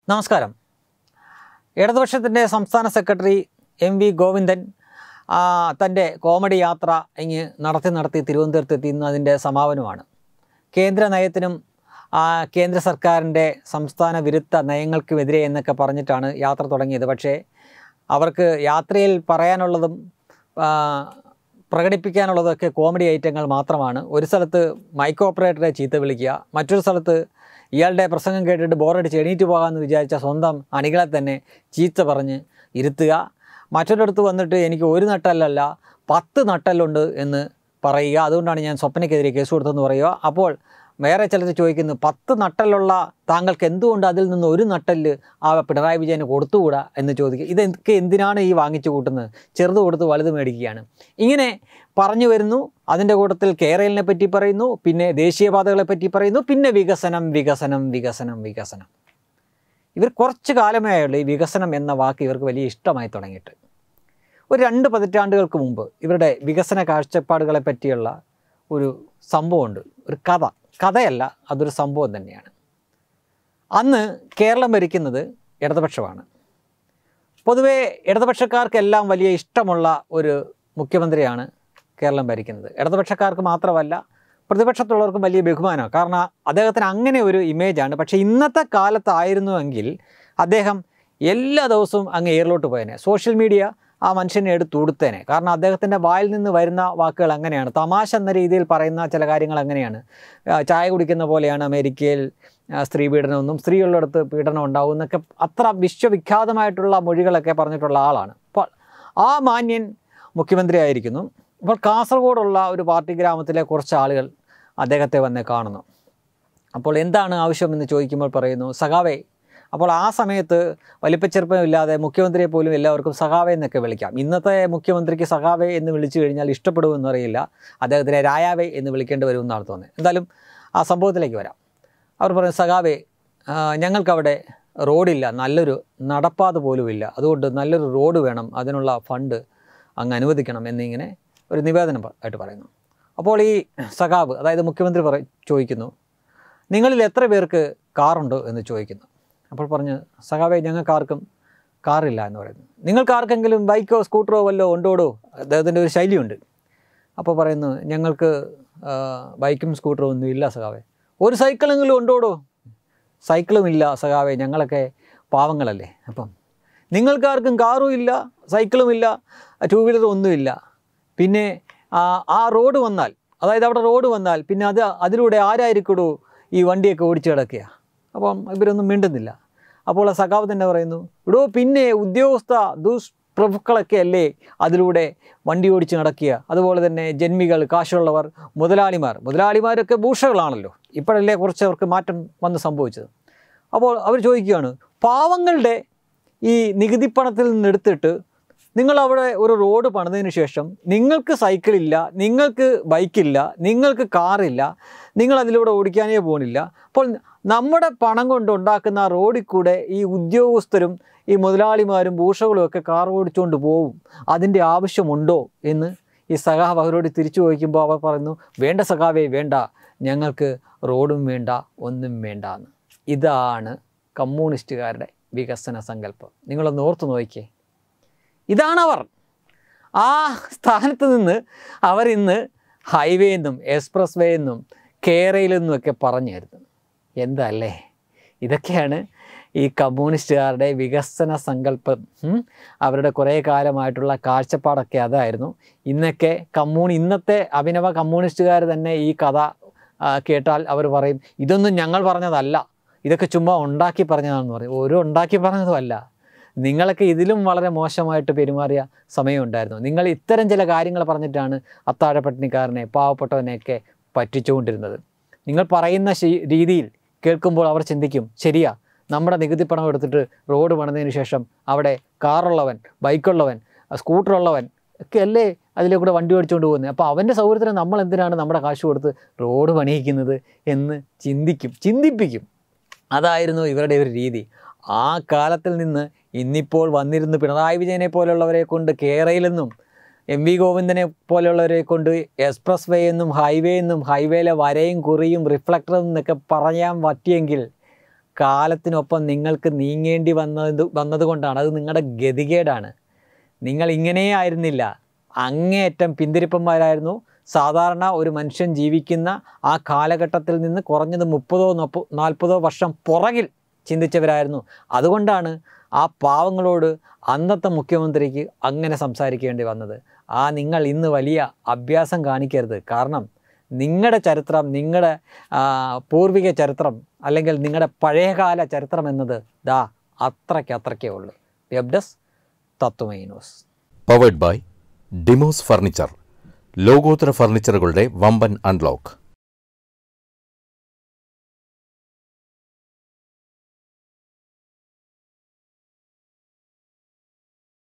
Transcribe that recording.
നമസ്കാരം ഇടതുപക്ഷത്തിൻ്റെ സംസ്ഥാന സെക്രട്ടറി എം വി ഗോവിന്ദൻ ആ, തൻ്റെ കോമഡി യാത്ര ഇങ്ങ് നടത്തി നടത്തി തിരുവനന്തപുരത്തെത്തി ഇന്ന് അതിൻ്റെ സമാപനമാണ് കേന്ദ്ര നയത്തിനും ആ, കേന്ദ്ര സർക്കാരിൻ്റെ സംസ്ഥാന വിരുദ്ധ നയങ്ങൾക്കുമെതിരെ എന്നൊക്കെ പറഞ്ഞിട്ടാണ് യാത്ര തുടങ്ങിയത് പക്ഷേ അവർക്ക് യാത്രയിൽ പറയാനുള്ളതും ആ, പ്രകടിപ്പിക്കാനുള്ളതൊക്കെ കോമഡി ഐറ്റങ്ങൾ മാത്രമാണ് ഒരു സ്ഥലത്ത് മൈക്ക് ഓപ്പറേറ്ററെ ചീത്ത വിളിക്കുക മറ്റൊരു സ്ഥലത്ത് ഇയാളുടെ പ്രസംഗം കേട്ടിട്ട് ബോറടിച്ച് എണീറ്റ് പോകാമെന്ന് വിചാരിച്ച സ്വന്തം അണികളെ തന്നെ ചീത്ത പറഞ്ഞ് ഇരുത്തുക മറ്റൊരിടത്ത് വന്നിട്ട് എനിക്ക് ഒരു നട്ടല്ലല്ല പത്ത് നട്ടല്ലുണ്ട് എന്ന് പറയുക അതുകൊണ്ടാണ് ഞാൻ സ്വപ്നയ്ക്കെതിരെ കേസ് കൊടുത്തതെന്ന് പറയുക അപ്പോൾ വേറെ ചിലർ ചോദിക്കുന്നു പത്ത് നട്ടലുള്ള താങ്കൾക്ക് എന്തുകൊണ്ട് അതിൽ നിന്ന് ഒരു നട്ടല് ആ പിണറായി വിജയന് കൊടുത്തുകൂടാ എന്ന് ചോദിക്കുക ഇതൊക്കെ എന്തിനാണ് ഈ വാങ്ങിച്ചു കൂട്ടുന്നത് ചെറുത് കൊടുത്ത് വലുത് മേടിക്കുകയാണ് ഇങ്ങനെ പറഞ്ഞു വരുന്നു അതിൻ്റെ കൂട്ടത്തിൽ കേരളിനെ പറ്റി പറയുന്നു പിന്നെ ദേശീയപാതകളെ പറ്റി പറയുന്നു പിന്നെ വികസനം വികസനം വികസനം വികസനം ഇവർ കുറച്ച് കാലമേ ആയുള്ളൂ ഈ വികസനം എന്ന വാക്ക് ഇവർക്ക് വലിയ ഇഷ്ടമായി തുടങ്ങിയിട്ട് ഒരു രണ്ട് പതിറ്റാണ്ടുകൾക്ക് മുമ്പ് ഇവരുടെ വികസന കാഴ്ചപ്പാടുകളെ പറ്റിയുള്ള ഒരു സംഭവമുണ്ട് ഒരു കഥ കഥയല്ല അതൊരു സംഭവം തന്നെയാണ് അന്ന് കേരളം ഭരിക്കുന്നത് ഇടതുപക്ഷമാണ് പൊതുവേ ഇടതുപക്ഷക്കാർക്കെല്ലാം വലിയ ഇഷ്ടമുള്ള ഒരു മുഖ്യമന്ത്രിയാണ് കേരളം ഭരിക്കുന്നത് ഇടതുപക്ഷക്കാർക്ക് മാത്രമല്ല പ്രതിപക്ഷത്തുള്ളവർക്കും വലിയ ബഹുമാനമാണ് കാരണം അദ്ദേഹത്തിന് അങ്ങനെ ഒരു ഇമേജാണ് പക്ഷേ ഇന്നത്തെ കാലത്തായിരുന്നുവെങ്കിൽ അദ്ദേഹം എല്ലാ ദിവസവും അങ്ങ് എയറിലോട്ട് പോയേനെ സോഷ്യൽ മീഡിയ ആ മനുഷ്യനെ എടുത്ത് ഉടുത്തേനെ കാരണം അദ്ദേഹത്തിൻ്റെ വായിൽ നിന്ന് വരുന്ന വാക്കുകൾ അങ്ങനെയാണ് തമാശ എന്ന രീതിയിൽ പറയുന്ന ചില കാര്യങ്ങൾ അങ്ങനെയാണ് ആ, ചായ കുടിക്കുന്ന പോലെയാണ് അമേരിക്കയിൽ ആ, സ്ത്രീ പീഡനമൊന്നും സ്ത്രീകളുടെ പീഡനം ഉണ്ടാവും എന്നൊക്കെ അത്ര വിശ്വവിഖ്യാതമായിട്ടുള്ള മൊഴികളൊക്കെ പറഞ്ഞിട്ടുള്ള ആളാണ് അപ്പോൾ ആ മാന്യൻ മുഖ്യമന്ത്രി ആയിരിക്കുന്നു അപ്പോൾ കാസർഗോഡുള്ള ഒരു പാർട്ടി ഗ്രാമത്തിലെ കുറച്ച് ആളുകൾ അദ്ദേഹത്തെ വന്ന് കാണുന്നു അപ്പോൾ എന്താണ് ആവശ്യമെന്ന് ചോദിക്കുമ്പോൾ പറയുന്നു സഖാവേ അപ്പോൾ ആ സമയത്ത് വലിപ്പച്ചെറുപ്പമില്ലാതെ മുഖ്യമന്ത്രിയെ പോലും എല്ലാവർക്കും സഖാവേ എന്നൊക്കെ വിളിക്കാം ഇന്നത്തെ മുഖ്യമന്ത്രിക്ക് സഖാവേ എന്ന് വിളിച്ചു കഴിഞ്ഞാൽ ഇഷ്ടപ്പെടുമെന്ന് അറിയില്ല അദ്ദേഹത്തിനെ രായാവേ എന്ന് വിളിക്കേണ്ടി വരുമെന്നാണ് തോന്നുന്നത് എന്തായാലും ആ സംഭവത്തിലേക്ക് വരാം അവർ പറയും സഖാവേ ആ, ഞങ്ങൾക്കവിടെ റോഡില്ല നല്ലൊരു നടപ്പാത പോലുമില്ല അതുകൊണ്ട് നല്ലൊരു റോഡ് വേണം അതിനുള്ള ഫണ്ട് അങ്ങ് അനുവദിക്കണം എന്നിങ്ങനെ ഒരു നിവേദനം പ- ആയിട്ട് പറയുന്നു അപ്പോൾ ഈ സഖാവ് അതായത് മുഖ്യമന്ത്രി പറ ചോദിക്കുന്നു നിങ്ങളിൽ എത്ര പേർക്ക് കാറുണ്ട് എന്ന് ചോദിക്കുന്നു അപ്പോൾ പറഞ്ഞു സഖാവേ ഞങ്ങൾക്ക് ആർക്കും കാറില്ല എന്ന് പറയുന്നു നിങ്ങൾക്ക് ആർക്കെങ്കിലും ബൈക്കോ സ്കൂട്ടറോ വല്ലോ ഉണ്ടോടോ അദ്ദേഹത്തിൻ്റെ ഒരു ശൈലിയുണ്ട് അപ്പോൾ പറയുന്നു ഞങ്ങൾക്ക് ആ, ബൈക്കും സ്കൂട്ടറും ഒന്നും ഇല്ല സഖാവേ ഒരു സൈക്കിളെങ്കിലും ഉണ്ടോടോ സൈക്കിളും ഇല്ല സഖാവേ ഞങ്ങളൊക്കെ പാവങ്ങളല്ലേ അപ്പം നിങ്ങൾക്കാർക്കും കാറും ഇല്ല സൈക്കിളും ഇല്ല ടൂ വീലറും ഒന്നുമില്ല പിന്നെ ആ, ആ റോഡ് വന്നാൽ അതായത് അവിടെ റോഡ് വന്നാൽ പിന്നെ അത് അതിലൂടെ ആരായിരിക്കടോ ഈ വണ്ടിയൊക്കെ ഓടിച്ചു കിടക്കുക അപ്പം ഇവരൊന്നും മിണ്ടുന്നില്ല അപ്പോൾ ആ സഖാവ് തന്നെ പറയുന്നു ഇടോ പിന്നെ ഉദ്യോഗസ്ഥ ദുഷ്പ്രഭുക്കളൊക്കെ അല്ലേ അതിലൂടെ വണ്ടി ഓടിച്ച് നടക്കുക അതുപോലെ തന്നെ ജന്മികൾ കാശുള്ളവർ മുതലാളിമാർ മുതലാളിമാരൊക്കെ ഭൂഷകളാണല്ലോ ഇപ്പോഴല്ലേ കുറച്ച് അവർക്ക് മാറ്റം വന്ന് സംഭവിച്ചത് അപ്പോൾ അവർ ചോദിക്കുകയാണ് പാവങ്ങളുടെ ഈ നികുതി പണത്തിൽ നിന്ന് എടുത്തിട്ട് നിങ്ങൾ അവിടെ ഒരു റോഡ് പണിതതിന് ശേഷം നിങ്ങൾക്ക് സൈക്കിളില്ല നിങ്ങൾക്ക് ബൈക്കില്ല നിങ്ങൾക്ക് കാറില്ല നിങ്ങൾ അതിലൂടെ ഓടിക്കാനേ പോകുന്നില്ല അപ്പോൾ നമ്മുടെ പണം കൊണ്ട് ഉണ്ടാക്കുന്ന ആ റോഡിൽ കൂടെ ഈ ഉദ്യോഗസ്ഥരും ഈ മുതലാളിമാരും ഭൂഷകളും ഒക്കെ കാർ ഓടിച്ചുകൊണ്ട് പോവും അതിൻ്റെ ആവശ്യമുണ്ടോ എന്ന് ഈ സഖാവ് അവരോട് തിരിച്ചു ചോദിക്കുമ്പോൾ അവർ പറയുന്നു വേണ്ട സഖാവേ വേണ്ട ഞങ്ങൾക്ക് റോഡും വേണ്ട ഒന്നും വേണ്ട എന്ന് ഇതാണ് കമ്മ്യൂണിസ്റ്റുകാരുടെ വികസന സങ്കല്പം നിങ്ങളൊന്ന് ഓർത്ത് നോക്കിയേ ഇതാണ് അവർ ആ സ്ഥാനത്ത് നിന്ന് അവർ ഇന്ന് ഹൈവേ എന്നും എക്സ്പ്രസ് വേ എന്നും കേരയിൽ നിന്നുമൊക്കെ പറഞ്ഞായിരുന്നു എന്തല്ലേ ഇതൊക്കെയാണ് ഈ കമ്മ്യൂണിസ്റ്റുകാരുടെ വികസന സങ്കല്പം ഉം. അവരുടെ കുറേ കാലമായിട്ടുള്ള കാഴ്ചപ്പാടൊക്കെ അതായിരുന്നു ഇന്നൊക്കെ കമ്മ്യൂണി ഇന്നത്തെ അഭിനവ കമ്മ്യൂണിസ്റ്റുകാർ തന്നെ ഈ കഥ ആ, കേട്ടാൽ അവർ പറയും ഇതൊന്നും ഞങ്ങൾ പറഞ്ഞതല്ല ഇതൊക്കെ ചുമ്മാ ഉണ്ടാക്കി പറഞ്ഞതാണെന്ന് പറയും ഒരു ഉണ്ടാക്കി പറഞ്ഞതുമല്ല നിങ്ങളൊക്കെ ഇതിലും വളരെ മോശമായിട്ട് പെരുമാറിയ സമയമുണ്ടായിരുന്നു നിങ്ങൾ ഇത്തരം ചില കാര്യങ്ങൾ പറഞ്ഞിട്ടാണ് അത്താഴപ്പട്ടിണിക്കാരനെ പാവപ്പെട്ടവനെയൊക്കെ പറ്റിച്ചുകൊണ്ടിരുന്നത് നിങ്ങൾ പറയുന്ന ശി- രീതിയിൽ കേൾക്കുമ്പോൾ അവർ ചിന്തിക്കും ശരിയാ നമ്മുടെ നികുതി പണം എടുത്തിട്ട് റോഡ് പണിതതിന് ശേഷം അവിടെ കാറുള്ളവൻ ബൈക്കുള്ളവൻ സ്കൂട്ടറുള്ളവൻ ഒക്കെ അല്ലേ അതിലെ കൂടെ വണ്ടി ഓടിച്ചുകൊണ്ട് പോകുന്നത് അപ്പോൾ അവൻ്റെ സൗകര്യത്തിന് നമ്മൾ എന്തിനാണ് നമ്മുടെ കാശ് കൊടുത്ത് റോഡ് പണിയിക്കുന്നത് എന്ന് ചിന്തിക്കും ചിന്തിപ്പിക്കും അതായിരുന്നു ഇവരുടെ ഒരു രീതി ആ കാലത്തിൽ നിന്ന് ഇന്നിപ്പോൾ വന്നിരുന്ന് പിണറായി വിജയനെ പോലുള്ളവരെ കൊണ്ട് കേരളയിൽ നിന്നും എം വി ഗോവിന്ദനെ പോലെയുള്ളവരെ കൊണ്ട് എക്സ്പ്രസ് വേ എന്നും ഹൈവേ എന്നും ഹൈവേയിലെ വരയും കുറിയും റിഫ്ലക്ടറും എന്നൊക്കെ പറയാൻ പറ്റിയെങ്കിൽ കാലത്തിനൊപ്പം നിങ്ങൾക്ക് നീങ്ങേണ്ടി വന്നത് വന്നതുകൊണ്ടാണ് അത് നിങ്ങളുടെ ഗതികേടാണ് നിങ്ങൾ ഇങ്ങനെ ആയിരുന്നില്ല അങ്ങേയറ്റം പിന്തിരിപ്പന്മാരായിരുന്നു സാധാരണ ഒരു മനുഷ്യൻ ജീവിക്കുന്ന ആ കാലഘട്ടത്തിൽ നിന്ന് കുറഞ്ഞത് മുപ്പതോ നപ്പ നാൽപ്പതോ വർഷം പുറകിൽ ചിന്തിച്ചവരായിരുന്നു അതുകൊണ്ടാണ് ആ പാവങ്ങളോട് അന്നത്തെ മുഖ്യമന്ത്രിക്ക് അങ്ങനെ സംസാരിക്കേണ്ടി വന്നത് ആ നിങ്ങൾ ഇന്ന് വലിയ അഭ്യാസം കാണിക്കരുത് കാരണം നിങ്ങളുടെ ചരിത്രം നിങ്ങളുടെ ആ, പൂർവിക ചരിത്രം അല്ലെങ്കിൽ നിങ്ങളുടെ പഴയകാല ചരിത്രം എന്നത് ദാ അത്രയ്ക്ക് അത്രയ്ക്കേ ഉള്ളൂ വെബ് ഡെസ്ക് തത്വമൈ ന്യൂസ് പവേഡ് ബൈ ഡിമോസ് ഫർണിച്ചർ ലോകോത്തര ഫർണിച്ചറുകളുടെ വമ്പൻ അൺലോക്ക്